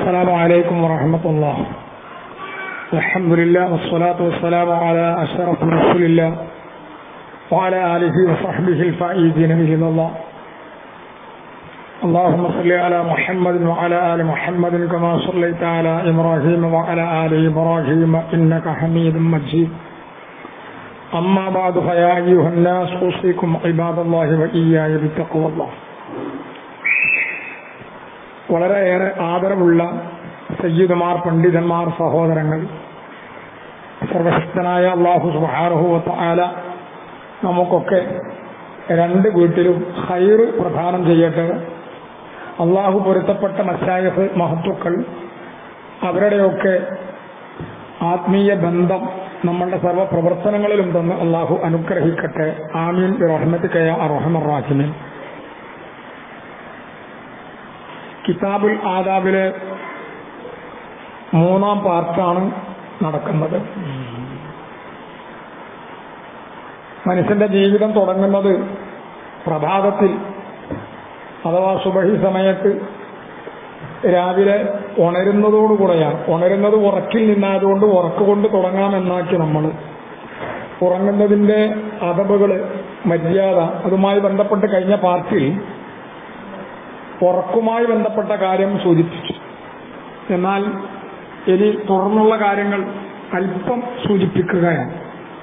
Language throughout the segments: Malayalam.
السلام عليكم ورحمة الله الحمد لله والصلاة والسلام على أشرف رسول الله وعلى آله وصحبه الفائزين بإذن الله اللهم صل على محمد وعلى آل محمد كما صليت على إبراهيم وعلى آل إبراهيم إنك حميد مجيد أما بعد فيا أيها الناس أوصيكم عباد الله وإياي بتقوى الله വളരെയേറെ ആദരവുള്ള സയ്യിദുമാർ പണ്ഡിതന്മാർ സഹോദരങ്ങൾ സർവശക്തനായ അള്ളാഹു സുബാറഹുവത്ത ആല നമുക്കൊക്കെ രണ്ട് വീട്ടിലും ഹൈറ് പ്രദാനം ചെയ്യട്ടെ അള്ളാഹു പൊരുത്തപ്പെട്ട മശായഫ് മഹത്തുക്കൾ അവരുടെയൊക്കെ ആത്മീയ ബന്ധം നമ്മളുടെ സർവ്വ പ്രവർത്തനങ്ങളിലും തന്ന് അള്ളാഹു അനുഗ്രഹിക്കട്ടെ ആമീൻ റഹ്മത്ത് കയ അറഹമർ റാഹിമീൻ കിതാബുൽ ആദാബിലെ മൂന്നാം പാർട്ടാണ് നടക്കുന്നത് മനുഷ്യന്റെ ജീവിതം തുടങ്ങുന്നത് പ്രഭാതത്തിൽ അഥവാ സുബഹി സമയത്ത് രാവിലെ ഉണരുന്നതോടുകൂടെയാണ് ഉണരുന്നത് ഉറക്കിൽ നിന്നായതുകൊണ്ട് ഉറക്കുകൊണ്ട് തുടങ്ങാമെന്നാക്കി നമ്മൾ ഉറങ്ങുന്നതിന്റെ അതബുകൾ മര്യാദ അതുമായി ബന്ധപ്പെട്ട് കഴിഞ്ഞ പാർട്ടിൽ ഉറക്കുമായി ബന്ധപ്പെട്ട കാര്യം സൂചിപ്പിച്ചു എന്നാൽ ഇനി തുടർന്നുള്ള കാര്യങ്ങൾ അല്പം സൂചിപ്പിക്കുകയാണ്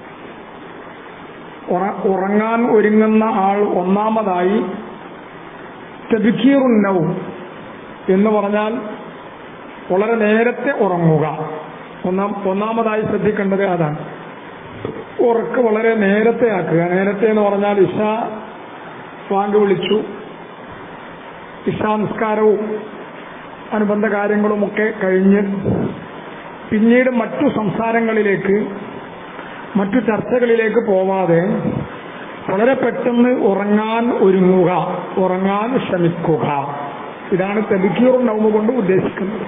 ഉറങ്ങാൻ ഒരുങ്ങുന്ന ആൾ ഒന്നാമതായി തെബിക്കീറുന്നവും എന്ന് പറഞ്ഞാൽ വളരെ നേരത്തെ ഉറങ്ങുക ഒന്നാം ഒന്നാമതായി ശ്രദ്ധിക്കേണ്ടത് അതാണ് ഉറക്ക് വളരെ നേരത്തെ ആക്കുക നേരത്തെ എന്ന് പറഞ്ഞാൽ ഇഷ വാങ്ക് വിളിച്ചു ഇഷാംസ്കാരവും അനുബന്ധ കാര്യങ്ങളുമൊക്കെ കഴിഞ്ഞ് പിന്നീട് മറ്റു സംസാരങ്ങളിലേക്ക് മറ്റു ചർച്ചകളിലേക്ക് പോവാതെ വളരെ പെട്ടെന്ന് ഉറങ്ങാൻ ഒരുങ്ങുക ഉറങ്ങാൻ ശ്രമിക്കുക ഇതാണ് തെബിക്യൂർ നൗമ കൊണ്ട് ഉദ്ദേശിക്കുന്നത്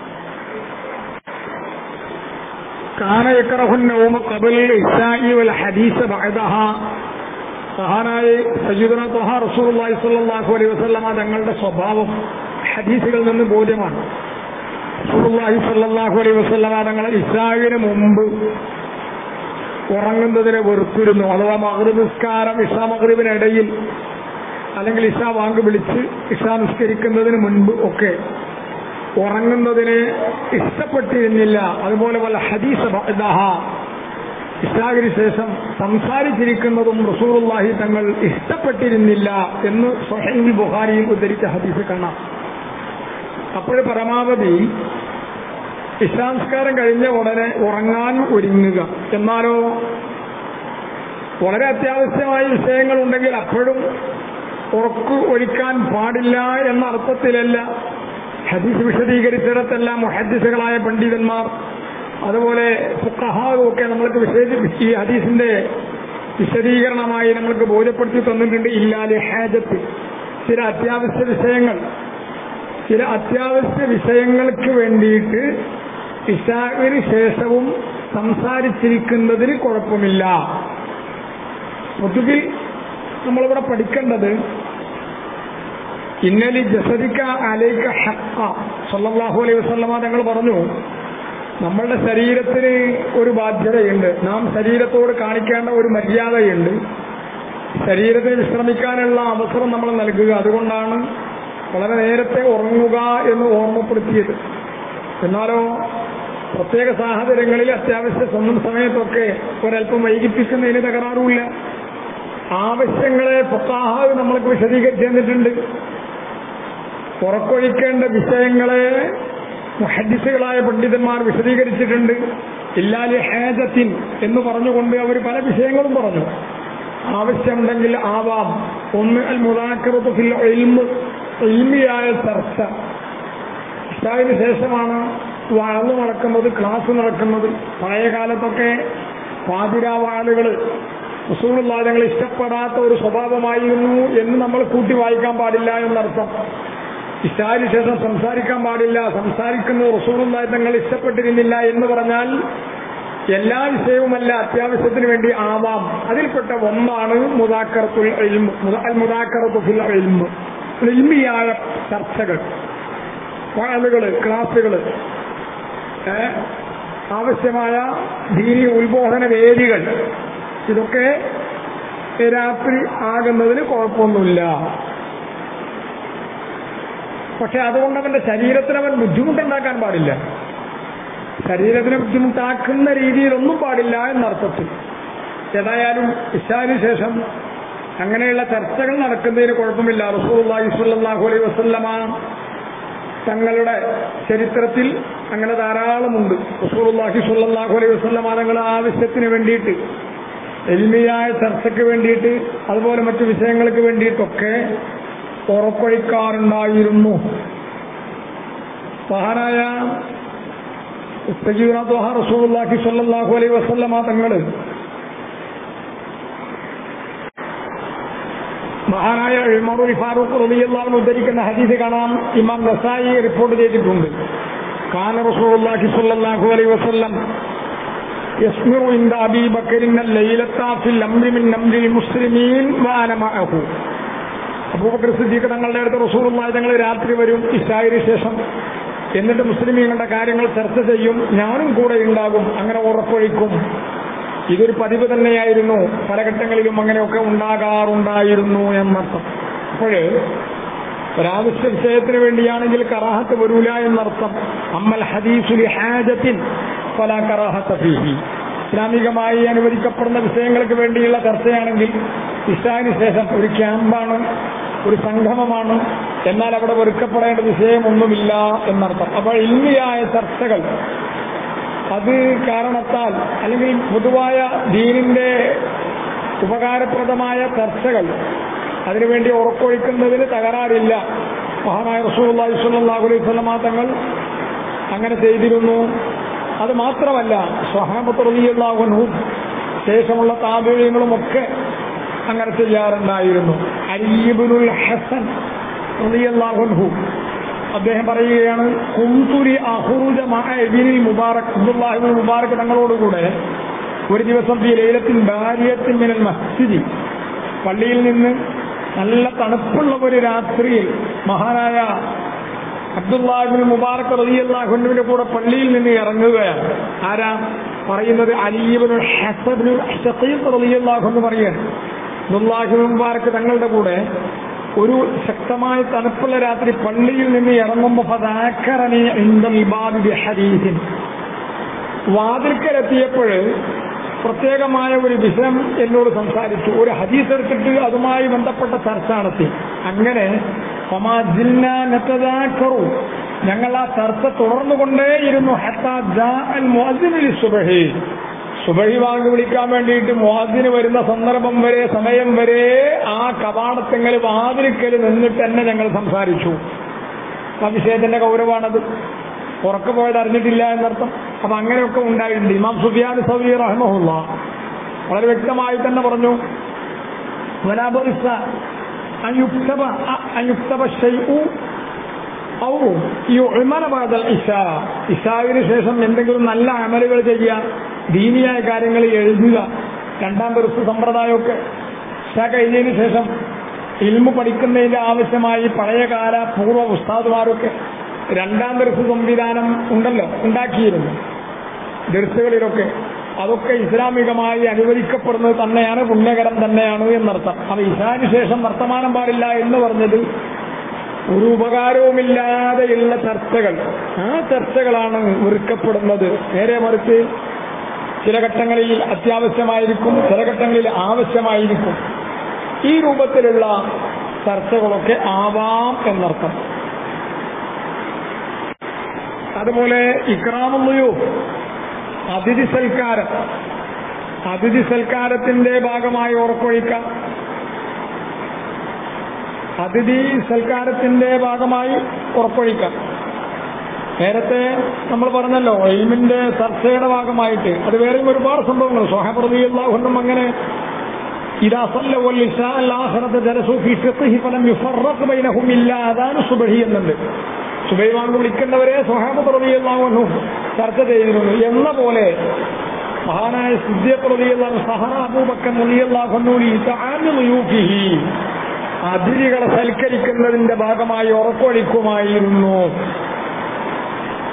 കാന യക്റഹുൻ നൗമ ഖബൽ ഇസ്സാഇ വൽ ഹദീസ് ബഅദഹ സഹാനായി സയ്യിദുന ത്വഹ റസൂലുള്ളാഹി സ്വല്ലല്ലാഹു അലൈഹി വസല്ലമ തങ്ങളുടെ സ്വഭാവം ഹദീസുകളിൽ നിന്ന് ബോധ്യമാണ് റസൂലുള്ളാഹി സ്വല്ലല്ലാഹു അലൈഹി വസല്ലമ തങ്ങൾ ഇസ്രായിന് മുമ്പ് ഉറങ്ങുന്നതിനെ വെറുത്തിരുന്നു അഥവാ മഗ്രിബ് നിസ്കാരം ഇഷാ മഗ്രിബിനിടയിൽ അല്ലെങ്കിൽ ഇഷാ വാങ്ക് വിളിച്ച് ഇഷാ നിസ്കരിക്കുന്നതിന് മുൻപ് ഒക്കെ ഉറങ്ങുന്നതിനെ ഇഷ്ടപ്പെട്ടിരുന്നില്ല അതുപോലെ വല്ല ഹദീസ് ഇസ്ലാമിന് ശേഷം സംസാരിച്ചിരിക്കുന്നതും റസൂറുല്ലാഹി തങ്ങൾ ഇഷ്ടപ്പെട്ടിരുന്നില്ല എന്ന് സൊഹൈൽ ബുഹാരിയിൽ ഉദ്ധരിച്ച ഹദീസ് കാണാം അപ്പോൾ പരമാവധി ഇസ്ലാംസ്കാരം കഴിഞ്ഞ ഉടനെ ഉറങ്ങാൻ ഒരുങ്ങുക എന്നാലോ വളരെ അത്യാവശ്യമായ വിഷയങ്ങൾ ഉണ്ടെങ്കിൽ അപ്പോഴും ഉറക്കു ഒഴിക്കാൻ പാടില്ല എന്ന അർത്ഥത്തിലല്ല ഹദീസ് വിശദീകരിച്ചിടത്തെല്ലാം മുഹദ്ദിസുകളായ പണ്ഡിതന്മാർ അതുപോലെ ഫുക്കഹാവും ഒക്കെ നമ്മൾക്ക് വിശേഷിപ്പിച്ച് ഈ ഹദീസിന്റെ വിശദീകരണമായി നമ്മൾക്ക് ബോധ്യപ്പെടുത്തി തന്നിട്ടുണ്ട് ഇല്ലാലെ ഹാജത്ത് ചില അത്യാവശ്യ വിഷയങ്ങൾ ചില അത്യാവശ്യ വിഷയങ്ങൾക്ക് വേണ്ടിയിട്ട് ഇഷാവിന് ശേഷവും സംസാരിച്ചിരിക്കുന്നതിന് കുഴപ്പമില്ല പൊതുവിൽ നമ്മളിവിടെ പഠിക്കേണ്ടത് ഇന്നലി ജസദിക്ക അലൈക്ക ഹക്ക സല്ലാഹു അലൈഹി വസ്ലമ തങ്ങൾ പറഞ്ഞു നമ്മളുടെ ശരീരത്തിന് ഒരു ബാധ്യതയുണ്ട് നാം ശരീരത്തോട് കാണിക്കേണ്ട ഒരു മര്യാദയുണ്ട് ശരീരത്തിന് വിശ്രമിക്കാനുള്ള അവസരം നമ്മൾ നൽകുക അതുകൊണ്ടാണ് വളരെ നേരത്തെ ഉറങ്ങുക എന്ന് ഓർമ്മപ്പെടുത്തിയത് എന്നാലോ പ്രത്യേക സാഹചര്യങ്ങളിൽ അത്യാവശ്യ സ്വന്തം സമയത്തൊക്കെ ഒരല്പം വൈകിപ്പിക്കുന്നതിന് തകരാറുമില്ല ആവശ്യങ്ങളെ പൊത്താഹാവ് നമ്മൾക്ക് വിശദീകരിച്ചു തന്നിട്ടുണ്ട് ഉറക്കൊഴിക്കേണ്ട വിഷയങ്ങളെ മുഹദ്ദിസുകളായ പണ്ഡിതന്മാർ വിശദീകരിച്ചിട്ടുണ്ട് ഇല്ലാലി ഹാജത്തിൻ എന്ന് പറഞ്ഞുകൊണ്ട് അവർ പല വിഷയങ്ങളും പറഞ്ഞു ആവശ്യമുണ്ടെങ്കിൽ ആവാം ഒന്ന് അൽ മുതാക്കറത്ത് ഫിൽ ഇൽമിയായ ചർച്ച ഇഷാവിന് ശേഷമാണ് വളർന്നു നടക്കുന്നത് ക്ലാസ് നടക്കുന്നത് പഴയ കാലത്തൊക്കെ പാതിരാവാളുകൾ റസൂളുള്ളാഹങ്ങൾ ഇഷ്ടപ്പെടാത്ത ഒരു സ്വഭാവമായിരുന്നു എന്ന് നമ്മൾ കൂട്ടി വായിക്കാൻ പാടില്ല എന്നർത്ഥം ഇഷ്ടാരി ശേഷം സംസാരിക്കാൻ പാടില്ല സംസാരിക്കുന്ന റസൂറുള്ളാഹി തങ്ങൾ ഇഷ്ടപ്പെട്ടിരുന്നില്ല എന്ന് പറഞ്ഞാൽ എല്ലാ വിഷയവുമല്ല അത്യാവശ്യത്തിന് വേണ്ടി ആവാം അതിൽപ്പെട്ട ഒന്നാണ് മുതാക്കറത്തുൽ ഇൽമ് മുദ- അൽ മുതാക്കറത്തു ഫിൽ ഇൽമ് ഇൽമിയായ ചർച്ചകൾ വാളുകൾ ക്ലാസുകൾ ആവശ്യമായ ദീനി ഉത്ബോധന വേദികൾ ഇതൊക്കെ രാത്രി ആകുന്നതിന് കുഴപ്പമൊന്നുമില്ല പക്ഷെ അതുകൊണ്ട് അവന്റെ ശരീരത്തിന് അവൻ ബുദ്ധിമുട്ടുണ്ടാക്കാൻ പാടില്ല ശരീരത്തിന് ബുദ്ധിമുട്ടാക്കുന്ന രീതിയിലൊന്നും പാടില്ല എന്നർത്ഥത്തിൽ ഏതായാലും ഇഷാന് ശേഷം അങ്ങനെയുള്ള ചർച്ചകൾ നടക്കുന്നതിന് കുഴപ്പമില്ല റസൂലുള്ളാഹി സ്വല്ലല്ലാഹു അലൈഹി വസല്ലമ തങ്ങളുടെ ചരിത്രത്തിൽ അങ്ങനെ ധാരാളമുണ്ട് റസൂലുള്ളാഹി സ്വല്ലല്ലാഹു അലൈഹി വസല്ലമ തങ്ങളുടെ ആവശ്യത്തിന് വേണ്ടിയിട്ട് എൽമിയായ ചർച്ചയ്ക്ക് വേണ്ടിയിട്ട് അതുപോലെ മറ്റു വിഷയങ്ങൾക്ക് വേണ്ടിയിട്ടൊക്കെ ഉറപ്പൊഴിക്കാറുണ്ടായിരുന്നു മഹാനായ റസൂലുള്ളാഹി സ്വല്ലല്ലാഹു അലൈഹി വസല്ലമ തങ്ങൾ മഹാനായ ഉമറുൽ ഫാറൂഖ് റളിയല്ലാഹു ഉദ്ധരിക്കുന്ന ഹദീസ് കാണാം ഇമാം നസായി റിപ്പോർട്ട് ചെയ്തിട്ടുണ്ട് കാന റസൂലുള്ളാഹി സ്വല്ലല്ലാഹു അലൈഹി വസല്ലം يسمع عند أبي بكر الليلة في الأمر من أمر المسلمين وأنا معه അബൂബക്കർ സിദ്ദീഖ് തങ്ങളുടെ അടുത്ത് റസൂറുള്ളാഹി തങ്ങൾ രാത്രി വരും ഇഷായിന് ശേഷം എന്നിട്ട് മുസ്ലിമീങ്ങളുടെ കാര്യങ്ങൾ ചർച്ച ചെയ്യും ഞാനും കൂടെ ഉണ്ടാകും അങ്ങനെ ഉറപ്പൊഴിക്കും ഇതൊരു പതിവ് തന്നെയായിരുന്നു പല ഘട്ടങ്ങളിലും അങ്ങനെയൊക്കെ ഉണ്ടാകാറുണ്ടായിരുന്നു എന്നർത്ഥം അപ്പോഴ് ഒരാവശ്യ വിഷയത്തിന് വേണ്ടിയാണെങ്കിൽ കറാഹത്ത് വരൂല എന്നർത്ഥം അമ്മൽ ഹദീസുലി ഹാജത്തിൻ പല കറാഹത്ത ഫീഹി ഇസ്ലാമികമായി അനുവദിക്കപ്പെടുന്ന വിഷയങ്ങൾക്ക് വേണ്ടിയുള്ള ചർച്ചയാണെങ്കിൽ ഇഷാന് ശേഷം ഒരു ക്യാമ്പാണ് ഒരു സംഗമമാണ് എന്നാൽ അവിടെ വെറുക്കപ്പെടേണ്ട വിഷയമൊന്നുമില്ല എന്നർത്ഥം അപ്പോൾ ഇന്നിയായ ചർച്ചകൾ അത് കാരണത്താൽ അല്ലെങ്കിൽ പൊതുവായ ദീനിന്റെ ഉപകാരപ്രദമായ ചർച്ചകൾ അതിനുവേണ്ടി ഉറക്കൊഴിക്കുന്നതിന് തകരാറില്ല മഹാനായ റസൂലുള്ളാഹി സ്വല്ലല്ലാഹു അലൈഹി വസല്ലമ തങ്ങൾ അങ്ങനെ ചെയ്തിരുന്നു അത് മാത്രമല്ല സ്വഹാബത്ത് റളിയല്ലാഹു അൻഹു ശേഷമുള്ള താപീയങ്ങളും ഒക്കെ അങ്ങനെ ചെയ്യാറുണ്ടായിരുന്നു അരീബുൽ ഹസൻ റളിയല്ലാഹു അൻഹു അദ്ദേഹം പറയുകയാണ് കുന്തുരി അഹുറുജ മഹബിനിൽ മുബാറക് അബ്ദുല്ലാഹിബിൻ മുബാറക് തങ്ങളോടുകൂടെ ഒരു ദിവസം ഈ ലൈലത്തിൻ ഭാര്യത്തിൻ മിനൽ മസ്ജിദി പള്ളിയിൽ നിന്ന് നല്ല തണുപ്പുള്ള ഒരു രാത്രിയിൽ മഹാനായ അബ്ദുല്ലാഹിബിൻ മുബാറക് റളിയല്ലാഹുവിന്റെ കൂടെ പള്ളിയിൽ നിന്ന് ഇറങ്ങുകയാണ് ആരാ പറയുന്നത് അലീബിന് ഹസബിന് ഷഖീഖ് റളിയല്ലാഹു എന്ന് പറയുകയാണ് അബ്ദുല്ലാഹിബിൻ മുബാറക് തങ്ങളുടെ കൂടെ ഒരു ശക്തമായ തണുപ്പുള്ള രാത്രി പള്ളിയിൽ നിന്ന് ഇറങ്ങുമ്പോൾ ഫദാക്കറനി ഇൻദൽ ബാബി ബിഹദീസിൻ വാതിൽക്കലെത്തിയപ്പോൾ പ്രത്യേകമായ ഒരു വിഷയം എന്നോട് സംസാരിച്ചു ഒരു ഹദീസ് എടുത്തിട്ട് അതുമായി ബന്ധപ്പെട്ട ചർച്ച നടത്തി അങ്ങനെ നെത്തതാക്കറു ഞങ്ങൾ ആ ചർച്ച തുടർന്നുകൊണ്ടേയിരുന്നു ഹത്താ ജാ അൽ മുഅദ്ദിനുൽ സുബഹി സുബഹി വാങ്ങി വിളിക്കാൻ വേണ്ടിയിട്ട് മുഅദ്ദിന് വരുന്ന സന്ദർഭം വരെ സമയം വരെ ആ കവാടത്തെങ്കിൽ വാതിലിക്കൽ നിന്നിട്ട് തന്നെ ഞങ്ങൾ സംസാരിച്ചു ആ വിഷയത്തിന്റെ ഗൗരവമാണത് ഉറക്കു പോയത് അറിഞ്ഞിട്ടില്ല എന്നർത്ഥം അപ്പൊ അങ്ങനെയൊക്കെ ഉണ്ടായിട്ടുണ്ട് ഇമാം സുഫിയാൻ സൗദി റഹ്മുല്ല വളരെ വ്യക്തമായി തന്നെ പറഞ്ഞു വലാബറിസ അയുക്തബ അയുക്തബ ഷൈഉ ഔ യുഅ്മല ബഅദൽ ഇശാ ഇശാവിന് ശേഷം എന്തെങ്കിലും നല്ല അമലുകൾ ചെയ്യുക ദീനിയായ കാര്യങ്ങൾ എഴുതുക രണ്ടാം ദിവസ സമ്പ്രദായമൊക്കെ ഇശാ കഴിഞ്ഞതിന് ശേഷം ഇൽമു പഠിക്കുന്നതിന്റെ ആവശ്യമായി പഴയകാല പൂർവ്വ ഉസ്താദുമാരൊക്കെ രണ്ടാം ദർസ് സംവിധാനം ഉണ്ടല്ലോ ഉണ്ടാക്കിയിരുന്നു ദർസുകളിലൊക്കെ അതൊക്കെ ഇസ്ലാമികമായി അനുവദിക്കപ്പെടുന്നത് തന്നെയാണ് പുണ്യകരം തന്നെയാണ് എന്നർത്ഥം അത് ഇസാന് ശേഷം വർത്തമാനം പാടില്ല എന്ന് പറഞ്ഞത് ഒരു ഉപകാരവുമില്ലാതെയുള്ള ചർച്ചകൾ ആ ചർച്ചകളാണ് വെറുക്കപ്പെടുന്നത് നേരെ മറിച്ച് ചില ഘട്ടങ്ങളിൽ അത്യാവശ്യമായിരിക്കും ചില ഘട്ടങ്ങളിൽ ആവശ്യമായിരിക്കും ഈ രൂപത്തിലുള്ള ചർച്ചകളൊക്കെ ആവാം എന്നർത്ഥം അതുപോലെ ഇക്രാമുള്ളയോ അതിഥി സൽക്കാരം അതിഥി സൽക്കാരത്തിന്റെ ഭാഗമായി ഉറക്കൊഴിക്കാം അതിഥി സൽക്കാരത്തിന്റെ ഭാഗമായി ഉറപ്പൊഴിക്കാം നേരത്തെ നമ്മൾ പറഞ്ഞല്ലോ എയിമിന്റെ ചർച്ചയുടെ ഭാഗമായിട്ട് അത് വേറെയും ഒരുപാട് സംഭവങ്ങൾ സ്വഹപ്രതിയുള്ളതുകൊണ്ടും അങ്ങനെ ഇതാ സല്ലവല്ലാഹറത്ത് ജലസൂഫി ഫിഖ്ഹി ഫലം യുഫറഖ് ബൈനഹും ഇല്ല അതാണ് സുബഹി എന്നുണ്ട് സുബൈവാങ്ക് വിളിക്കേണ്ടവരെ സ്വഹാബപ്രതിയുള്ളവനും ചർച്ച ചെയ്തിരുന്നു എന്ന പോലെ മഹാനായ സിദ്ധ്യപ്രതിയുള്ള സഹറ അബൂബക്കൻ മുലിയല്ലാഹുനൂലി താനുയൂഫിഹി യൂഫിഹി. അതിരികളെ സൽക്കരിക്കുന്നതിന്റെ ഭാഗമായി ഉറക്കൊഴിക്കുമായിരുന്നു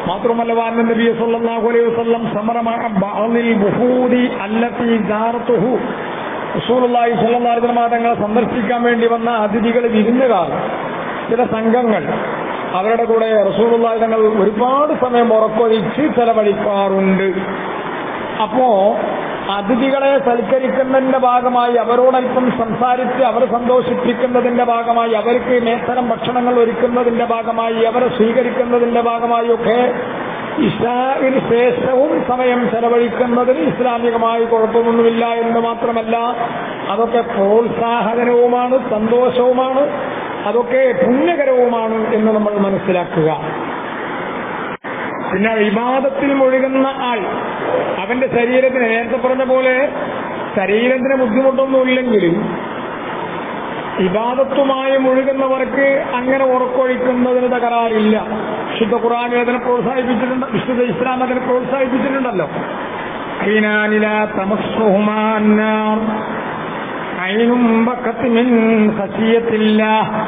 മാത്രമല്ല വാന്ന നബി സല്ലല്ലാഹു അലൈഹി വസല്ലം സമറമ ബഅദിൽ ബുഹൂദി അല്ലത്തി ജാറത്തുഹു റസൂലുള്ളാഹി സ്വല്ലല്ലാഹു അലൈഹി വസല്ലം തങ്ങളെ സന്ദർശിക്കാൻ വേണ്ടി വന്ന അതിഥികൾ വിരുന്നുകാർ ചില സംഘങ്ങൾ അവരുടെ കൂടെ റസൂലുള്ളാഹി തങ്ങൾ ഒരുപാട് സമയം ഉറക്കൊഴിച്ച് ചെലവഴിക്കാറുണ്ട് അപ്പോ അതിഥികളെ സൽക്കരിക്കുന്നതിന്റെ ഭാഗമായി അവരോടൽപ്പം സംസാരിച്ച് അവരെ സന്തോഷിപ്പിക്കുന്നതിന്റെ ഭാഗമായി അവർക്ക് മേത്തരം ഭക്ഷണങ്ങൾ ഒരുക്കുന്നതിന്റെ ഭാഗമായി അവരെ സ്വീകരിക്കുന്നതിന്റെ ഭാഗമായി ഒക്കെ ഇഷാവിന് ശേഷവും സമയം ചെലവഴിക്കുന്നതിന് ഇസ്ലാമികമായി കുഴപ്പമൊന്നുമില്ല എന്ന് മാത്രമല്ല അതൊക്കെ പ്രോത്സാഹനവുമാണ് സന്തോഷവുമാണ് അതൊക്കെ പുണ്യകരവുമാണ് എന്ന് നമ്മൾ മനസ്സിലാക്കുക പിന്നെ വിവാദത്തിൽ മുഴുകുന്ന ആൾ അവന്റെ ശരീരത്തിന് നേരത്തെ പറഞ്ഞ പോലെ ശരീരത്തിന് ബുദ്ധിമുട്ടൊന്നുമില്ലെങ്കിലും ഇബാദത്തുമായി മുഴുകുന്നവർക്ക് അങ്ങനെ ഉറക്കൊഴിക്കുന്നതിന് തകരാറില്ല വിശുദ്ധ ഖുറാനിൽ അതിനെ പ്രോത്സാഹിപ്പിച്ചിട്ടുണ്ട് വിശുദ്ധ ഇസ്ലാം അതിനെ പ്രോത്സാഹിപ്പിച്ചിട്ടുണ്ടല്ലോ ഐനാനില തമസ്സുഹുമാന്നാർ ഐനും ബക്കത്ത് മിൻ ഖശിയത്തില്ല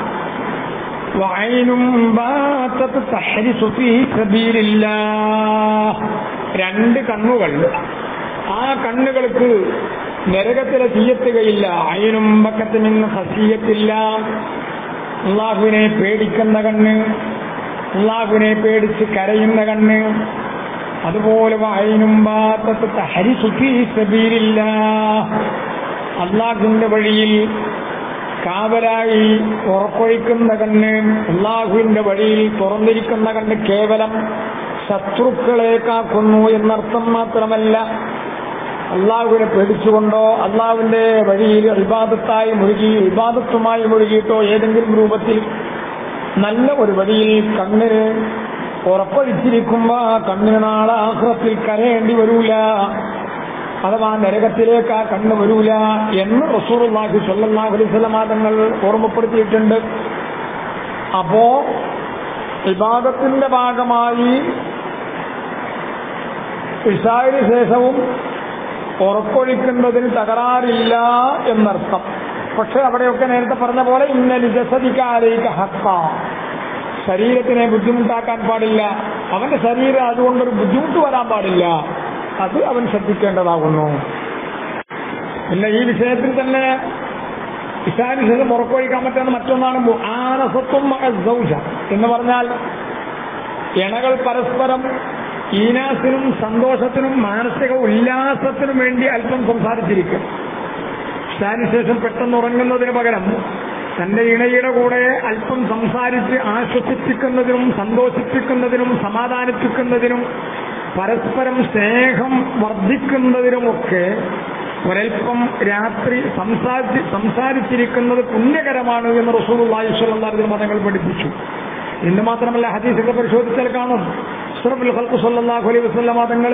വൈനും ബാത്തത്ത് തഹരിസു ഫീ സബീലില്ലാഹ് രണ്ട് കണ്ണുകൾ ആ കണ്ണുകൾക്ക് നരകത്തിലെ തീയെത്തുകയില്ല അയിനും ബക്കത്ത് നിന്ന് ഹസീയത്തില്ല അള്ളാഹുവിനെ പേടിക്കുന്ന കണ്ണ് അള്ളാഹുവിനെ പേടിച്ച് കരയുന്ന കണ്ണ് അതുപോലെ അയിനും ബാത്തത്ത് തഹരിസു ഫീ സബീലില്ലാഹ് അള്ളാഹുവിന്റെ വഴിയിൽ കാവലായി ഉറപ്പൊഴിക്കുന്ന കണ്ണ് അള്ളാഹുവിന്റെ വഴിയിൽ തുറന്നിരിക്കുന്ന കണ്ണ് കേവലം ശത്രുക്കളെ കാക്കുന്നു എന്നർത്ഥം മാത്രമല്ല അള്ളാഹുവിനെ പേടിച്ചുകൊണ്ടോ അള്ളാഹുവിന്റെ വഴിയിൽ വിവാദത്തായി മുഴുകി വിവാദത്തുമായി മുഴുകിയിട്ടോ ഏതെങ്കിലും രൂപത്തിൽ നല്ല ഒരു വഴിയിൽ കണ്ണിന് ഉറപ്പൊഴിച്ചിരിക്കുമ്പോ ആ കണ്ണിന് നാളെ ആഹ്റത്തിൽ കരയേണ്ടി വരൂല അഥവാ നരകത്തിലേക്ക് ആ കണ്ണ് വരൂല എന്ന് റസൂറുല്ലാഹി സ്വല്ലല്ലാഹു അലൈഹി വസല്ലം തങ്ങൾ ഓർമ്മപ്പെടുത്തിയിട്ടുണ്ട് അപ്പോ വിവാദത്തിന്റെ ഭാഗമായി ഇഷായിന് ശേഷവും ഉറപ്പൊഴിക്കുന്നതിന് തകരാറില്ല എന്നർത്ഥം പക്ഷെ അവിടെയൊക്കെ നേരത്തെ പറഞ്ഞ പോലെ ഇന്ന നിജസതിക്കാരേക്ക് ഹക്ക ശരീരത്തിനെ ബുദ്ധിമുട്ടാക്കാൻ പാടില്ല അവന്റെ ശരീരം അതുകൊണ്ടൊരു ബുദ്ധിമുട്ട് വരാൻ പാടില്ല അത് അവൻ ശ്രദ്ധിക്കേണ്ടതാകുന്നു പിന്നെ ഈ വിഷയത്തിൽ തന്നെ ഇഷാന് ശേഷം ഉറക്കൊഴിക്കാൻ പറ്റുന്ന മറ്റൊന്നാണ് ആനസത്വം സൗജ എന്ന് പറഞ്ഞാൽ ഇണകൾ പരസ്പരം ഈനാസിനും സന്തോഷത്തിനും മാനസിക ഉല്ലാസത്തിനും വേണ്ടി അല്പം സംസാരിച്ചിരിക്കും ഇഷാന് ശേഷം പെട്ടെന്ന് ഉറങ്ങുന്നതിന് പകരം തന്റെ ഇണയുടെ കൂടെ അല്പം സംസാരിച്ച് ആശ്വസിപ്പിക്കുന്നതിനും സന്തോഷിപ്പിക്കുന്നതിനും സമാധാനിപ്പിക്കുന്നതിനും പരസ്പരം സ്നേഹം വർദ്ധിക്കുന്നതിനുമൊക്കെ ഒരൽപ്പം രാത്രി സംസാരിച്ച് സംസാരിച്ചിരിക്കുന്നത് പുണ്യകരമാണ് എന്ന് റസൂലുള്ളാഹി സ്വല്ലല്ലാഹു അലൈഹി മതങ്ങൾ പഠിപ്പിച്ചു ഇന്ന് മാത്രമല്ല ഹദീസൊക്കെ പരിശോധിച്ചാൽ കാണും അഷ്റഫുൽ ഖൽഖ് സ്വല്ലല്ലാഹു അലൈഹി വസല്ലമ തങ്ങൾ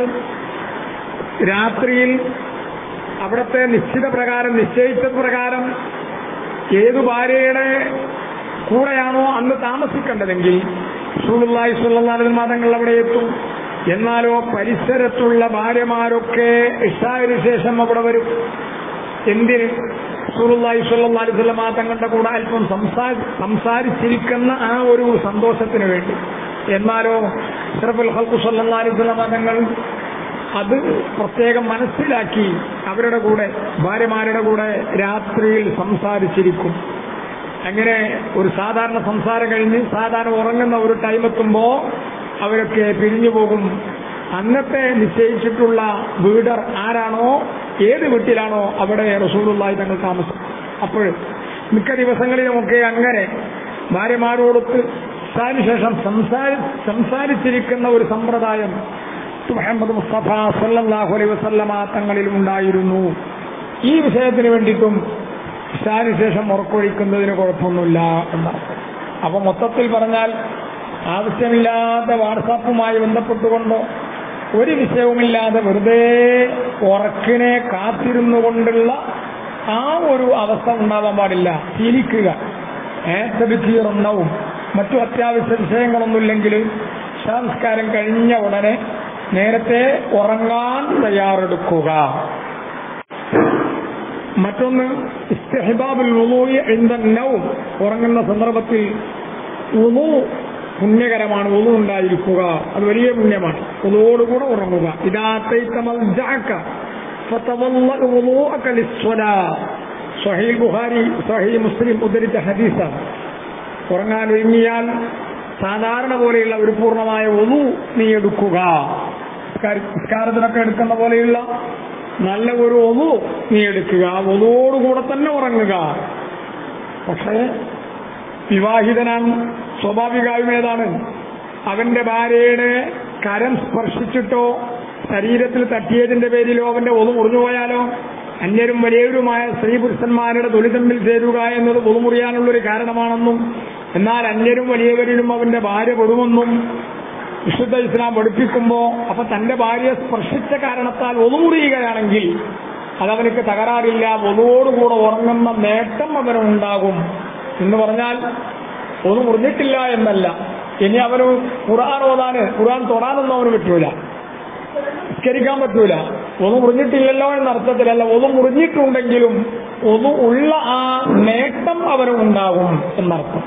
രാത്രിയിൽ അവിടുത്തെ നിശ്ചിത പ്രകാരം നിശ്ചയിച്ച പ്രകാരം ഏതു ഭാര്യയുടെ കൂടെയാണോ അന്ന് താമസിക്കേണ്ടതെങ്കിൽ റസൂലുള്ളാഹി സ്വല്ലല്ലാഹു അലൈഹി മതങ്ങൾ അവിടെ എത്തും എന്നാലോ പരിസരത്തുള്ള ഭാര്യമാരൊക്കെ ഇഷാവിന് ശേഷം അവിടെ വരും എന്തിന് സുറുല്ലായി സ്വല്ലാസ്വല്ലം തങ്ങളുടെ കൂടെ അല്പം സംസാരി സംസാരിച്ചിരിക്കുന്ന ആ ഒരു സന്തോഷത്തിന് വേണ്ടി എന്നാലോ ഇസ്രഫുൽ ഹൽക്കു സ്വല്ലാസ്വല്ലം തങ്ങൾ അത് പ്രത്യേകം മനസ്സിലാക്കി അവരുടെ കൂടെ ഭാര്യമാരുടെ കൂടെ രാത്രിയിൽ സംസാരിച്ചിരിക്കും അങ്ങനെ ഒരു സാധാരണ സംസാരം കഴിഞ്ഞ് സാധാരണ ഉറങ്ങുന്ന ഒരു ടൈം എത്തുമ്പോ അവരൊക്കെ പിരിഞ്ഞു പോകും അന്നത്തെ നിശ്ചയിച്ചിട്ടുള്ള വീടർ ആരാണോ ഏത് വീട്ടിലാണോ അവിടെ റസൂലുള്ളാഹി തങ്ങൾ താമസം അപ്പോൾ മിക്ക ദിവസങ്ങളിലുമൊക്കെ അങ്ങനെ ഭാര്യമാരോടൊത്ത് ശേഷം സംസാരി സംസാരിച്ചിരിക്കുന്ന ഒരു സമ്പ്രദായം മുഹമ്മദ് മുസ്തഫ സല്ലല്ലാഹു അലൈഹി വസല്ലമ തങ്ങളിലും ഉണ്ടായിരുന്നു ഈ വിഷയത്തിന് വേണ്ടിയിട്ടും ശേഷം ഉറക്കൊഴിക്കുന്നതിന് കുഴപ്പമൊന്നുമില്ല എന്നാണ് അപ്പൊ മൊത്തത്തിൽ പറഞ്ഞാൽ ആവശ്യമില്ലാത്ത വാട്സാപ്പുമായി ബന്ധപ്പെട്ടുകൊണ്ടോ ഒരു വിഷയവുമില്ലാതെ വെറുതെ ഉറക്കിനെ കാത്തിരുന്നു കൊണ്ടുള്ള ആ ഒരു അവസ്ഥ ഉണ്ടാവാൻ പാടില്ല ശീലിക്കുക ഏറ്റവും മറ്റു അത്യാവശ്യ വിഷയങ്ങളൊന്നുമില്ലെങ്കിൽ സംസ്കാരം കഴിഞ്ഞ ഉടനെ നേരത്തെ ഉറങ്ങാൻ തയ്യാറെടുക്കുക മറ്റൊന്ന് ഇസ്തിഹബാബുൽ വുളൂഇ ഇൻദ നൗം ഉറങ്ങുന്ന സന്ദർഭത്തിൽ വുളൂ പുണ്യകരമാണ് ഒതു ഉണ്ടായിരിക്കുക അത് വലിയ പുണ്യമാണ് ഒതോടുകൂടെ ഉറങ്ങുക സഹീൽ ബുഹാരി സഹീ മുസ്ലിം ഉദ്ധരിച്ച ഹദീസാണ് ഉറങ്ങാൻ ഒരുങ്ങിയാൽ സാധാരണ പോലെയുള്ള ഒരു പൂർണ്ണമായ ഒതു നീ എടുക്കുക നിസ്കാരത്തിനൊക്കെ എടുക്കുന്ന പോലെയുള്ള നല്ല ഒരു ഒതു നീ എടുക്കുക ഒതുവോടുകൂടെ തന്നെ ഉറങ്ങുക പക്ഷേ വിവാഹിതനാണ് സ്വാഭാവികമായും ഏതാണ് അവന്റെ ഭാര്യയുടെ കരം സ്പർശിച്ചിട്ടോ ശരീരത്തിൽ തട്ടിയതിന്റെ പേരിലോ അവന്റെ ഒതു മുറിഞ്ഞു പോയാലോ അന്യരും വലിയവരുമായ സ്ത്രീ പുരുഷന്മാരുടെ തൊലി തമ്മിൽ ചേരുക എന്നത് പൊതുമുറിയാനുള്ളൊരു കാരണമാണെന്നും എന്നാൽ അന്യരും വലിയവരിലും അവന്റെ ഭാര്യ പെടുമെന്നും വിശുദ്ധ ഇസ്ലാം പഠിപ്പിക്കുമ്പോ അപ്പൊ തന്റെ ഭാര്യയെ സ്പർശിച്ച കാരണത്താൽ ഒതുമുറിയുകയാണെങ്കിൽ അതവനക്ക് തകരാറില്ല ഒതുവോടുകൂടെ ഉറങ്ങുന്ന നേട്ടം അവനുണ്ടാകും എന്ന് പറഞ്ഞാൽ ഒതു മുറിഞ്ഞിട്ടില്ല എന്നല്ല ഇനി അവന് ഖുർആൻ ഓതാന് ഖുർആൻ തൊടാനൊന്നും അവന് പറ്റൂല നിസ്കരിക്കാൻ പറ്റൂല ഒതു മുറിഞ്ഞിട്ടില്ലല്ലോ എന്ന അർത്ഥത്തിലല്ല ഒതു മുറിഞ്ഞിട്ടുണ്ടെങ്കിലും ഒതു ഉള്ള ആ നേട്ടം അവന് ഉണ്ടാകും എന്നർത്ഥം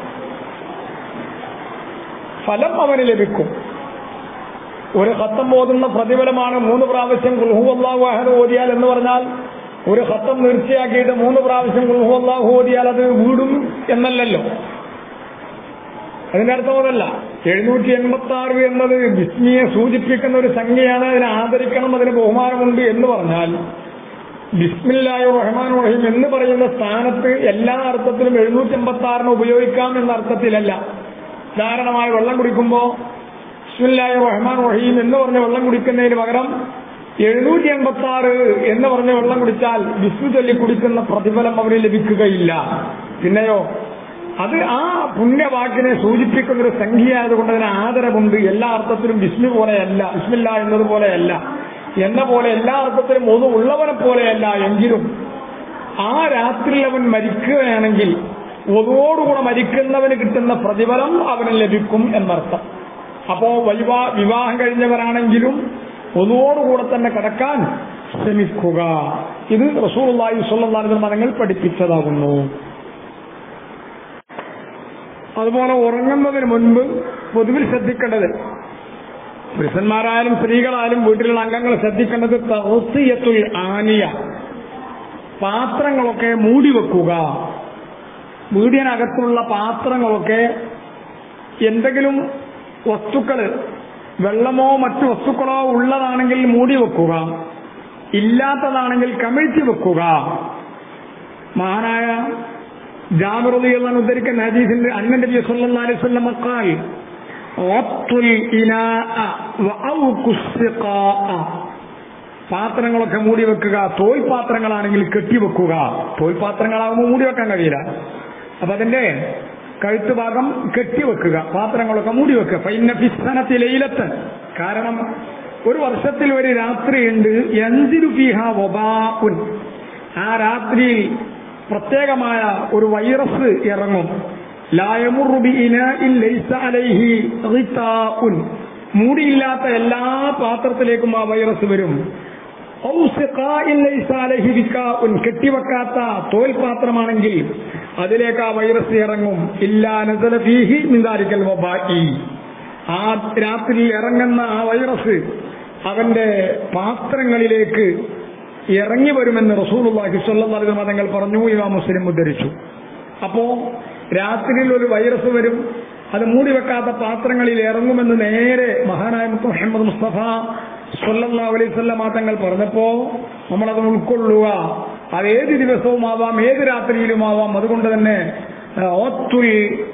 ഫലം അവന് ലഭിക്കും ഒരു ഹത്തം ഓതുന്ന പ്രതിഫലമാണ് മൂന്ന് പ്രാവശ്യം കുൽഹു അള്ളാഹു അഹദ് ഓതിയാൽ എന്ന് പറഞ്ഞാൽ ഒരു ഹത്തം തീർച്ചയാക്കിയിട്ട് മൂന്ന് പ്രാവശ്യം കുൽഹു അള്ളാഹു ഓതിയാൽ അത് വീടും എന്നല്ലല്ലോ അതിന്റെ അർത്ഥം അതല്ല എഴുന്നൂറ്റി എൺപത്തി ആറ് എന്നത് ബിസ്മിയെ സൂചിപ്പിക്കുന്ന ഒരു സംഖ്യയാണ് അതിനെ ആദരിക്കണം അതിന് ബഹുമാനമുണ്ട് എന്ന് പറഞ്ഞാൽ ബിസ്മില്ലായ റഹ്മാൻ റഹീം എന്ന് പറയുന്ന സ്ഥാനത്ത് എല്ലാ അർത്ഥത്തിലും എഴുന്നൂറ്റി എൺപത്തി ആറിന് ഉപയോഗിക്കാം എന്ന അർത്ഥത്തിലല്ല ധാരണമായി വെള്ളം കുടിക്കുമ്പോ ബിസ്മില്ലായ റഹ്മാൻ റഹീം എന്ന് പറഞ്ഞ വെള്ളം കുടിക്കുന്നതിന് പകരം എഴുന്നൂറ്റി എൺപത്തി ആറ് എന്ന് പറഞ്ഞ വെള്ളം കുടിച്ചാൽ വിസ്മി ചൊല്ലി കുടിക്കുന്ന പ്രതിഫലം അവന് ലഭിക്കുകയില്ല പിന്നെയോ അത് ആ പുണ്യവാക്കിനെ സൂചിപ്പിക്കുന്ന ഒരു സംഖ്യയായതുകൊണ്ട് അതിന് ആദരവുണ്ട് എല്ലാ അർത്ഥത്തിലും വിസ്മി പോലെയല്ല വിസ്മില്ല എന്നതുപോലെയല്ല എന്ന പോലെ എല്ലാ അർത്ഥത്തിലും ഒതു ഉള്ളവനെ പോലെയല്ല എങ്കിലും ആ രാത്രിയിൽ അവൻ മരിക്കുകയാണെങ്കിൽ ഒതുവോടുകൂടെ മരിക്കുന്നവന് കിട്ടുന്ന പ്രതിഫലം അവന് ലഭിക്കും എന്നർത്ഥം അപ്പോ വൈവാ വിവാഹം കഴിഞ്ഞവരാണെങ്കിലും ഒന്നുകൂടെ തന്നെ കിടക്കാൻ ശ്രമിക്കുക ഇത് റസൂർലായി സ്വല്ലാ മതങ്ങൾ പഠിപ്പിച്ചതാകുന്നു അതുപോലെ ഉറങ്ങുന്നതിന് മുൻപ് പൊതുവിൽ ശ്രദ്ധിക്കേണ്ടത് പുരുഷന്മാരായാലും സ്ത്രീകളായാലും വീട്ടിലുള്ള അംഗങ്ങൾ ശ്രദ്ധിക്കേണ്ടത് തൗസിയത്തുൽ ആനിയ പാത്രങ്ങളൊക്കെ മൂടി വെക്കുക വീടിനകത്തുള്ള പാത്രങ്ങളൊക്കെ എന്തെങ്കിലും വസ്തുക്കൾ വെള്ളമോ മറ്റു വസ്തുക്കളോ ഉള്ളതാണെങ്കിൽ മൂടി വെക്കുക ഇല്ലാത്തതാണെങ്കിൽ കമിഴ്ത്തി വെക്കുക മഹാനായ ജാബിറുദി എന്ന് ഉദ്ധരിക്കുന്ന ഹദീസിന്റെ അന്നൻ നബി സല്ലല്ലാഹു അലൈഹി വസല്ലം ഖാൽ വത്തുൽ ഇനാഅ വഔകുസ്സിഖാഅ പാത്രങ്ങളൊക്കെ മൂടി വെക്കുക തോൽ പാത്രങ്ങളാണെങ്കിൽ കെട്ടിവെക്കുക തോൽ പാത്രങ്ങളാകുമ്പോൾ മൂടി വെക്കാൻ കഴിയില്ല അപ്പൊ അതിന്റെ കഴുത്ത് ഭാഗം കെട്ടിവെക്കുക പാത്രങ്ങളൊക്കെ മൂടി വെക്കുക പൈന ഫിസ്സനത്തി ലൈലത്ത് കാരണം ഒരു വർഷത്തിൽ ഒരു രാത്രിയുണ്ട് എന്തിനു ഫീഹ വബാഉൻ ആ രാത്രിയിൽ പ്രത്യേകമായ ഒരു വൈറസ് ഇറങ്ങും ലായമുറുബി ഇനഇൻ ലൈസ അലൈഹി ഗിതാഉൻ മൂടിയില്ലാത്ത എല്ലാ പാത്രത്തിലേക്കും ആ വൈറസ് വരും ഔ സിഖാഇൻ ലൈസ അലൈഹി വികാഉൻ കെട്ടിവെക്കാത്ത തോൽ പാത്രമാണെങ്കിൽ അതിലേക്ക് ആ വൈറസ് ഇറങ്ങും ഇല്ലാ നസല ഫീഹി മിൻ ദാലിക്കൽ വബാഇ ആ രാത്രിയിൽ ഇറങ്ങുന്ന ആ വൈറസ് അവന്റെ പാത്രങ്ങളിലേക്ക് ഇറങ്ങി വരുമെന്ന് റസൂലുള്ളാഹി സ്വല്ലല്ലാഹു അലൈഹി വസല്ലം തങ്ങൾ പറഞ്ഞു ഇമാം മുസ്ലിം ഉദ്ധരിച്ചു അപ്പോ രാത്രിയിൽ ഒരു വൈറസ് വരും അത് മൂടി വെക്കാത്ത പാത്രങ്ങളിൽ ഇറങ്ങുമെന്ന് നേരെ മഹാനായ മുഹമ്മദ് മുസ്തഫ സ്വല്ലല്ലാഹു അലൈഹി വസല്ലം തങ്ങൾ പറഞ്ഞപ്പോ നമ്മളത് ഉൾക്കൊള്ളുക അത് ഏത് ദിവസവും ആവാം ഏത് രാത്രിയിലുമാവാം അതുകൊണ്ട് തന്നെ ഓത്തുൽ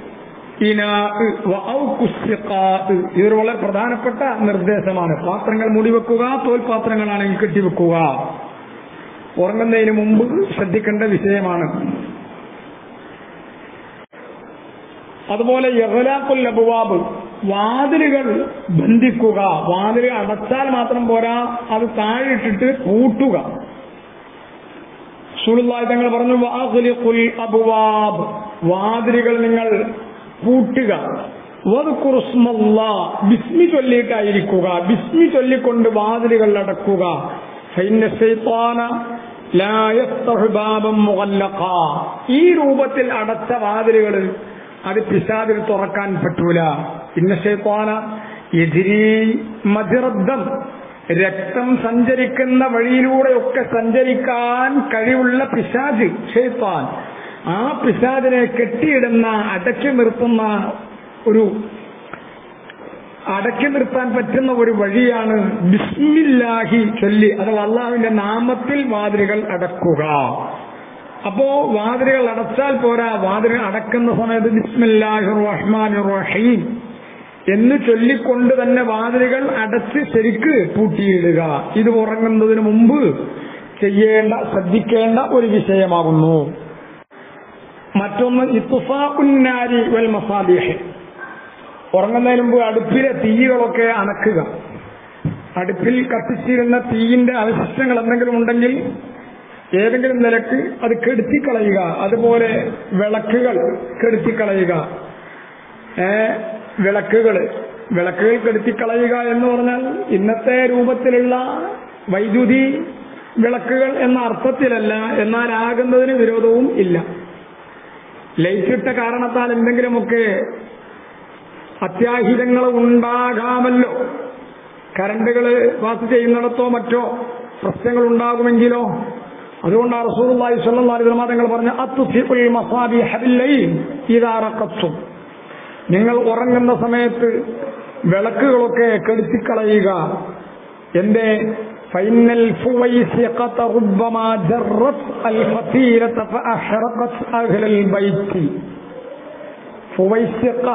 ഇതൊരു വളരെ പ്രധാനപ്പെട്ട നിർദ്ദേശമാണ് പാത്രങ്ങൾ മൂടിവെക്കുക തോൽപാത്രങ്ങളാണെങ്കിൽ കെട്ടിവെക്കുക ഉറങ്ങുന്നതിന് മുമ്പ് ശ്രദ്ധിക്കേണ്ട വിഷയമാണ് അതുപോലെ യഹലാക്കുൽ അബുവാബ് വാതിലുകൾ ബന്ധിക്കുക വാതിൽ അടച്ചാൽ മാത്രം പോരാ അത് താഴിട്ടിട്ട് പൂട്ടുക സുലുള്ളായി തങ്ങൾ പറഞ്ഞു വാഹുലിഖുൽ അബുവാബ് വാതിലുകൾ നിങ്ങൾ പൂട്ടുക ബിസ്മി ചൊല്ലിയിട്ടായിരിക്കുക ബിസ്മി ചൊല്ലിക്കൊണ്ട് വാതിലുകൾ അടക്കുക ഈ രൂപത്തിൽ അടച്ച വാതിലുകൾ അത് പിശാദിൽ തുറക്കാൻ പറ്റൂല ഇന്ന ഷെയ്ത്താന എതിരി മതിറദ്ധം രക്തം സഞ്ചരിക്കുന്ന വഴിയിലൂടെയൊക്കെ സഞ്ചരിക്കാൻ കഴിവുള്ള പിശാജ് ഷെയ്ത്താൻ ആ പിശാദിനെ കെട്ടിയിടുന്ന അടക്കി നിർത്തുന്ന ഒരു അടക്കി നിർത്താൻ പറ്റുന്ന ഒരു വഴിയാണ് ബിസ്മില്ലാഹി ചൊല്ലി അഥവാ അള്ളാഹുവിന്റെ നാമത്തിൽ വാതിലുകൾ അടക്കുക അപ്പോ വാതിലുകൾ അടച്ചാൽ പോരാ വാതിലുകൾ അടക്കുന്ന സമയത്ത് ബിസ്മില്ലാഹി റഹ്മാൻ റഹീം എന്ന് ചൊല്ലിക്കൊണ്ട് തന്നെ വാതിലുകൾ അടച്ച് ശരിക്ക് പൂട്ടിയിടുക ഇത് ഉറങ്ങുന്നതിന് മുമ്പ് ചെയ്യേണ്ട ശ്രദ്ധിക്കേണ്ട ഒരു വിഷയമാകുന്നു മറ്റൊന്ന് ഇത്തുഫാഉന്നാരി വൽ മസാബിഹ് ഉറങ്ങുന്നതിന് മുമ്പ് അടുപ്പിലെ തീകളൊക്കെ അണക്കുക അടുപ്പിൽ കത്തിച്ചിരുന്ന തീയിന്റെ അവശിഷ്ടങ്ങൾ എന്തെങ്കിലും ഉണ്ടെങ്കിൽ ഏതെങ്കിലും നിലക്ക് അത് കെടുത്തിക്കളയുക അതുപോലെ വിളക്കുകൾ കെടുത്തിക്കളയുക ഏ വിളക്കുകൾ വിളക്കുകൾ കെടുത്തിക്കളയുക എന്ന് പറഞ്ഞാൽ ഇന്നത്തെ രൂപത്തിലുള്ള വൈദ്യുതി വിളക്കുകൾ എന്ന അർത്ഥത്തിലല്ല എന്നാൽ ആകുന്നതിന് വിരോധവും ഇല്ല ലൈറ്റിട്ട കാരണത്താൽ എന്തെങ്കിലുമൊക്കെ അത്യാഹിതങ്ങൾ ഉണ്ടാകാമല്ലോ കറണ്ടുകൾ പാസ് ചെയ്യുന്നിടത്തോ മറ്റോ പ്രശ്നങ്ങൾ ഉണ്ടാകുമെങ്കിലോ അതുകൊണ്ട് റസൂലുള്ളാഹി സ്വല്ലല്ലാഹു അലൈഹി വസല്ലം തങ്ങൾ പറഞ്ഞ അത്തുഫിഉൽ മസാബിഹ ബില്ലൈൽ ഇദാ റഖത്തും നിങ്ങൾ ഉറങ്ങുന്ന സമയത്ത് വിളക്കുകളൊക്കെ കെടുത്തിക്കളയുക എന്റെ ഫൈനൽ ഫുവൈസിഖത റബ്ബമാ ജറത് അൽ ഫതീലത ഫഅഹറഖത് അഹ്ലൽ ബൈത്തി ഫുവൈസിഖ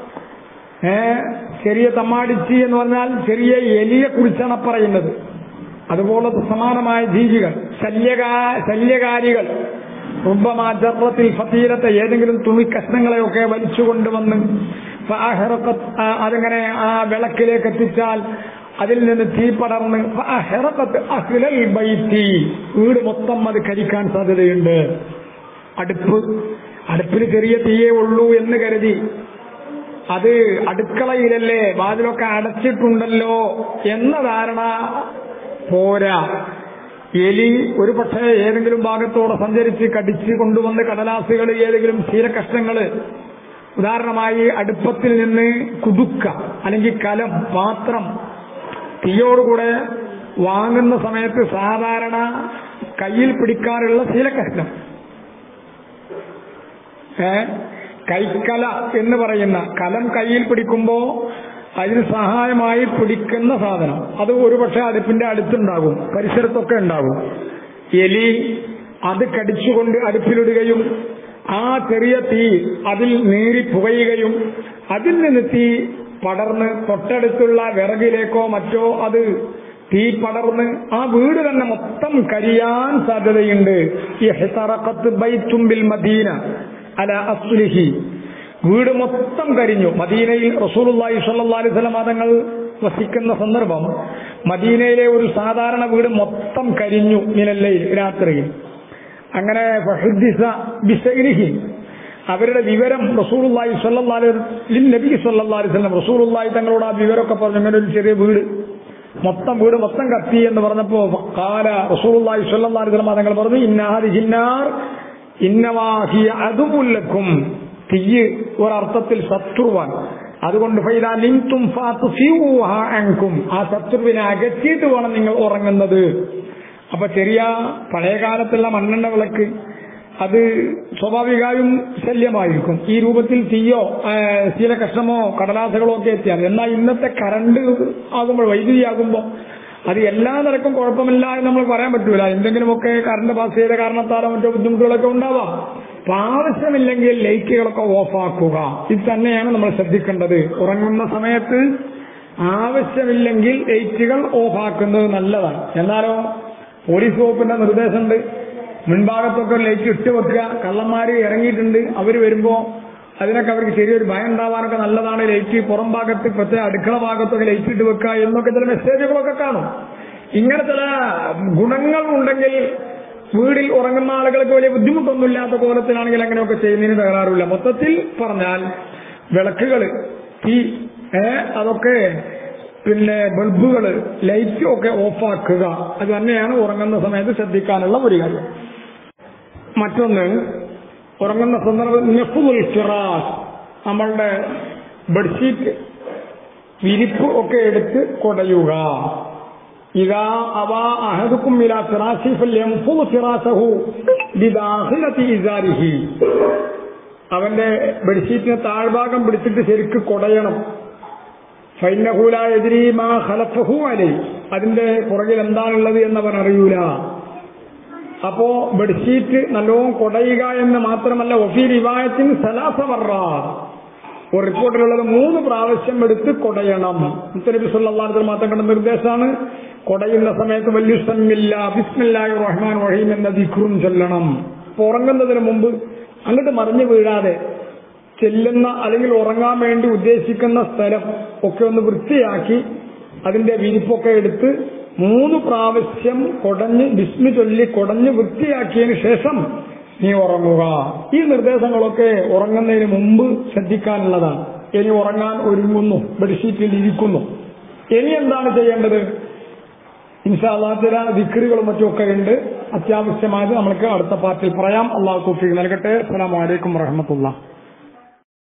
ഏ ചെറിയ തമ്മാടിച്ചി എന്ന് പറഞ്ഞാൽ ചെറിയ എലിയെ കുറിച്ചാണ് പറയുന്നത് അതുപോലെ സമാനമായ ജീവികൾ ശല്യകാ ശല്യകാരികൾ റുബമാചർത്തിൽ ഫതീരത്തെ ഏതെങ്കിലും തുണി കഷ്ണങ്ങളെയൊക്കെ വലിച്ചു കൊണ്ടുവന്ന് ഫഅഹറഖത് ആ, അതിങ്ങനെ ആ വിളക്കിലേക്ക് എത്തിച്ചാൽ അതിൽ നിന്ന് തീ പടർന്ന് ഫഅഹറഖത് അഹ്ലൽ ബൈത്തി വീട് മൊത്തം അത് കരിക്കാൻ സാധ്യതയുണ്ട് അടുപ്പ് അടുപ്പിൽ ചെറിയ തീയേ ഉള്ളൂ എന്ന് കരുതി അത് അടുക്കളയിലല്ലേ വാതിലൊക്കെ അടച്ചിട്ടുണ്ടല്ലോ എന്ന ധാരണ പോരാ എലി ഒരു പക്ഷേ ഏതെങ്കിലും ഭാഗത്തോടെ സഞ്ചരിച്ച് കടിച്ച് കൊണ്ടുവന്ന് കടലാസുകൾ ഏതെങ്കിലും ക്ഷീരകഷ്ണങ്ങൾ ഉദാഹരണമായി അടുപ്പത്തിൽ നിന്ന് കുതുക്ക അല്ലെങ്കിൽ കലം പാത്രം തീയോടുകൂടെ വാങ്ങുന്ന സമയത്ത് സാധാരണ കയ്യിൽ പിടിക്കാറുള്ള ശീലകഷ്ണം ഏ കൈക്കല എന്ന് പറയുന്ന കലം കയ്യിൽ പിടിക്കുമ്പോ അതിന് സഹായമായി പിടിക്കുന്ന സാധനം അത് ഒരുപക്ഷെ അടുപ്പിന്റെ അടുത്തുണ്ടാകും പരിസരത്തൊക്കെ ഉണ്ടാകും എലി അത് കടിച്ചുകൊണ്ട് അടുപ്പിലിടുകയും ആ ചെറിയ തീ അതിൽ നീറി പുകയുകയും അതിൽ നിന്ന് തീ പടർന്ന് തൊട്ടടുത്തുള്ള വിറകിലേക്കോ മറ്റോ അത് തീ പടർന്ന് ആ വീട് തന്നെ മൊത്തം കരിയാൻ സാധ്യതയുണ്ട് ഇഹ്തറഖത്ത് ബൈത്തും ബിൽ മദീന അല അസ്ലിഹി വീട് മൊത്തം കരിഞ്ഞു മദീനയിൽ റസൂലുള്ളാഹി സ്വല്ലല്ലാഹി അലൈഹി വസല്ലം തങ്ങൾ വസിക്കുന്ന സന്ദർഭം മദീനയിലെ ഒരു സാധാരണ വീട് മൊത്തം കരിഞ്ഞു മിനല്ലയിൽ രാത്രിയിൽ അങ്ങനെ ഫഹുദ്ദിസ ബിസൈനിഹി അവരുടെ വിവരം റസൂലുള്ളാഹി സ്വല്ലല്ലാഹി അലൈഹി വസല്ലം നബി സ്വല്ലല്ലാഹി അലൈഹി വസല്ലം റസൂലുള്ളാഹി തങ്ങളോട് ആ വിവരമൊക്കെ പറഞ്ഞു ഇങ്ങനെ ഒരു ചെറിയ വീട് മൊത്തം വീട് മൊത്തം കത്തി എന്ന് പറഞ്ഞപ്പോ കാല റസൂലുള്ളാഹി സ്വല്ലല്ലാഹി അലൈഹി വസല്ലം തങ്ങൾ പറഞ്ഞു ഇന്നാഹി ജിന്നാർ ഇന്നവാഹിയ അതുമുല്ലക്കും തീയ് ഒരർത്ഥത്തിൽ ശത്രുവാൻ അതുകൊണ്ട് ഫൈദാ നിൻതും ഫാത്തുഫിഊഹാ അൻകും ആ ശത്രുവിനെ അകറ്റിയിട്ട് വേണം നിങ്ങൾ ഉറങ്ങുന്നത് അപ്പൊ ചെറിയ പഴയ കാലത്തുള്ള മണ്ണെണ്ണ വിളക്ക് അത് സ്വാഭാവികമായും ശല്യമായിരിക്കും ഈ രൂപത്തിൽ തീയോ ശീലകഷ്ണമോ കടലാസകളോ ഒക്കെ എത്തിയാൽ എന്നാൽ ഇന്നത്തെ കറണ്ട് ആകുമ്പോൾ വൈദ്യുതി ആകുമ്പോൾ അത് എല്ലാ നിലക്കും കുഴപ്പമില്ല എന്ന് നമ്മൾ പറയാൻ പറ്റൂല എന്തെങ്കിലുമൊക്കെ കറണ്ട് പാസ് ചെയ്ത കാരണത്താലോ മറ്റോ ബുദ്ധിമുട്ടുകളൊക്കെ ഉണ്ടാവാം അപ്പൊ ആവശ്യമില്ലെങ്കിൽ ലൈറ്റുകളൊക്കെ ഓഫാക്കുക ഇത് തന്നെയാണ് നമ്മൾ ശ്രദ്ധിക്കേണ്ടത് ഉറങ്ങുന്ന സമയത്ത് ആവശ്യമില്ലെങ്കിൽ ലൈറ്റുകൾ ഓഫാക്കുന്നത് നല്ലതാണ് എന്നാലോ പോലീസ് വകുപ്പിന്റെ നിർദ്ദേശമുണ്ട് മുൻഭാഗത്തൊക്കെ ലൈറ്റ് ഇട്ട് വെക്കുക കള്ളന്മാര് ഇറങ്ങിയിട്ടുണ്ട് അവർ വരുമ്പോ അതിനൊക്കെ അവർക്ക് ചെറിയൊരു ഭയം ഉണ്ടാവാനൊക്കെ നല്ലതാണ് ലൈറ്റ് പുറം ഭാഗത്ത് പ്രത്യേക അടുക്കള ഭാഗത്തൊക്കെ ലൈറ്റ് ഇട്ട് വെക്കുക എന്നൊക്കെ ചില മെസ്സേജുകളൊക്കെ കാണും ഇങ്ങനെ ചില ഗുണങ്ങൾ ഉണ്ടെങ്കിൽ വീടിൽ ഉറങ്ങുന്ന ആളുകൾക്ക് വലിയ ബുദ്ധിമുട്ടൊന്നുമില്ലാത്ത കോലത്തിലാണെങ്കിൽ അങ്ങനെയൊക്കെ ചെയ്യുന്നതിന് തകരാറില്ല മൊത്തത്തിൽ പറഞ്ഞാൽ വിളക്കുകൾ തീ ഏ അതൊക്കെ പിന്നെ ബൾബുകൾ ലൈറ്റും ഒക്കെ ഓഫാക്കുക അത് തന്നെയാണ് ഉറങ്ങുന്ന സമയത്ത് ശ്രദ്ധിക്കാനുള്ള ഒരു കാര്യം മറ്റൊന്ന് ഉറങ്ങുന്ന സന്ദർഭം നെഫുൽ ഫിറാസ് നമ്മളുടെ ബെഡ്ഷീറ്റ് വിരിപ്പ് ഒക്കെ എടുത്ത് കൊടയുക ഇതാ അവ അഹദുക്കും ഇലാ ഫിറാശി ഫല്യംഫുദ് ഫിറാശഹു ബിദാഖിലതി ഇസാരിഹി അവന്റെ ബെഡ്ഷീറ്റിനെ താഴ്ഭാഗം പിടിച്ചിട്ട് ശരിക്ക് കൊടയണം ഫൈനഹൂല എതിരി മാ ഖലഫഹു അലൈ അതിന്റെ പുറകിൽ എന്താണുള്ളത് എന്നവൻ അറിയൂല അപ്പോ ബെഡ്ഷീറ്റ് നല്ലോണം കൊടയുക എന്ന് മാത്രമല്ല ഒഫി റിവായത്തിന് സലാസവർറ ഒരു റിപ്പോർട്ടിലുള്ളത് മൂന്ന് പ്രാവശ്യം എടുത്ത് കൊടയണം മുത്തനബി സല്ലാത്തിൽ മാത്രം കണ്ട നിർദ്ദേശമാണ് കൊടയുന്ന സമയത്ത് വലിയ സമ്മില്ല ബിസ്മില്ലാഹി റഹ്മാൻ റഹീം എന്ന ദിഖ്റും ചൊല്ലണം അപ്പൊ ഉറങ്ങുന്നതിന് മുമ്പ് അങ്ങോട്ട് മറിഞ്ഞു വീഴാതെ ചെല്ലുന്ന അല്ലെങ്കിൽ ഉറങ്ങാൻ വേണ്ടി ഉദ്ദേശിക്കുന്ന സ്ഥലം ഒക്കെ ഒന്ന് വൃത്തിയാക്കി അതിന്റെ വിരിപ്പൊക്കെ എടുത്ത് മൂന്ന് പ്രാവശ്യം കൊടഞ്ഞ് വിസ്മി ചൊല്ലി കൊടഞ്ഞ് വൃത്തിയാക്കിയതിന് ശേഷം നീ ഉറങ്ങുക ഈ നിർദ്ദേശങ്ങളൊക്കെ ഉറങ്ങുന്നതിന് മുമ്പ് ശ്രദ്ധിക്കാനുള്ളതാണ് ഇനി ഉറങ്ങാൻ ഒരുങ്ങുന്നു ബെഡ്ഷീറ്റിൽ ഇരിക്കുന്നു ഇനി എന്താണ് ചെയ്യേണ്ടത് ഇൻഷാല്ലാ ചില ദിക്കറുകളും മറ്റുമൊക്കെ ഉണ്ട് അത്യാവശ്യമായത് നമ്മൾക്ക് അടുത്ത പാർട്ടിൽ പറയാം അള്ളാഹു തോഫിക്ക് നൽകട്ടെ അസ്സലാമു അലൈക്കും വറഹമത്തുള്ള